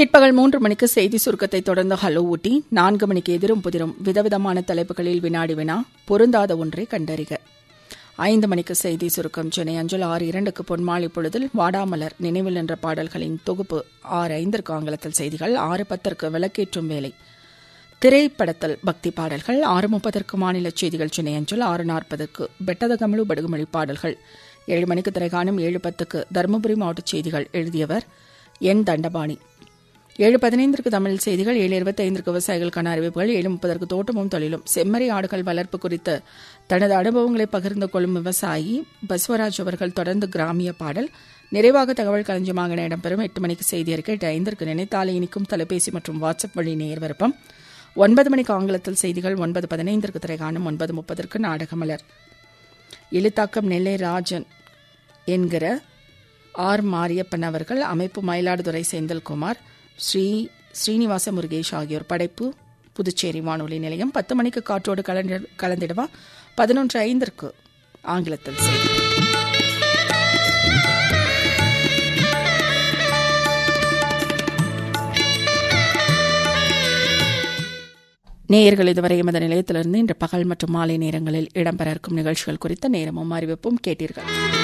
பிற்பகல் மூன்று மணிக்கு செய்தி சுருக்கத்தை தொடர்ந்து ஹலோ ஊட்டி நான்கு மணிக்கு எதிரும் புதிரும் விதவிதமான தலைப்புகளில் வினாடி வினா பொருந்தாத ஒன்றை கண்டறிக ஐந்து மணிக்கு செய்தி சுருக்கம் சென்னை அஞ்சல் ஆறு இரண்டுக்கு பொன்மாலை பொழுதில் வாடாமலர் நினைவில் என்ற பாடல்களின் தொகுப்பு ஆறு ஐந்திற்கு ஆங்கிலத்தில் செய்திகள் ஆறு பத்திற்கு விளக்கேற்றும் வேலை திரைப்படத்தில் பக்தி பாடல்கள் ஆறு முப்பதற்கு மாநில செய்திகள் சென்னை அஞ்சல் ஆறு நாற்பதுக்கு பெட்டத கமிழு படுகுமொழி பாடல்கள் ஏழு மணிக்கு திரைகாணும் ஏழு பத்துக்கு தருமபுரி மாவட்ட செய்திகள் எழுதியவர் என் தண்டபாணி ஏழு பதினைந்திற்கு தமிழ் செய்திகள் ஏழு இருபத்தி ஐந்திற்கு விவசாயிகளுக்கான அறிவிப்புகள் ஏழு முப்பதற்கு தோட்டமும் தொழிலும் செம்மறி ஆடுகள் வளர்ப்பு குறித்து தனது அனுபவங்களை பகிர்ந்து கொள்ளும் விவசாயி பஸ்வராஜ் அவர்கள் தொடர்ந்து கிராமிய பாடல் நிறைவாக தகவல் களஞ்சியமாக இடம்பெறும் எட்டு மணிக்கு செய்தி அறிக்கை எட்டு ஐந்திற்கு நினைத்தாலே இனிக்கும் தொலைபேசி மற்றும் வாட்ஸ்அப் வழி நேர் விருப்பம் ஒன்பது மணிக்கு ஆங்கிலத்தில் செய்திகள் ஒன்பது பதினைந்திற்கு திரைகாணும் ஒன்பது முப்பதற்கு நாடகமலர் எழுத்தாக்கம் நெல்லை ராஜன் என்கிற ஆர் மாரியப்பன் அவர்கள் அமைப்பு மயிலாடுதுறை செந்தில்குமார் ஸ்ரீ ஸ்ரீனிவாச முருகேஷ் ஆகியோர் படைப்பு புதுச்சேரி வானொலி நிலையம் பத்து மணிக்கு காற்றோடு கலந்து கலந்திடவா பதினொன்று ஐந்திற்கு ஆங்கிலத்தில் செய்தி நேயர்கள் இதுவரை எமது நிலையத்திலிருந்து இன்று பகல் மற்றும் மாலை நேரங்களில் இடம்பெற இருக்கும் நிகழ்ச்சிகள் குறித்த நேரமும் அறிவிப்பும் கேட்டீர்கள்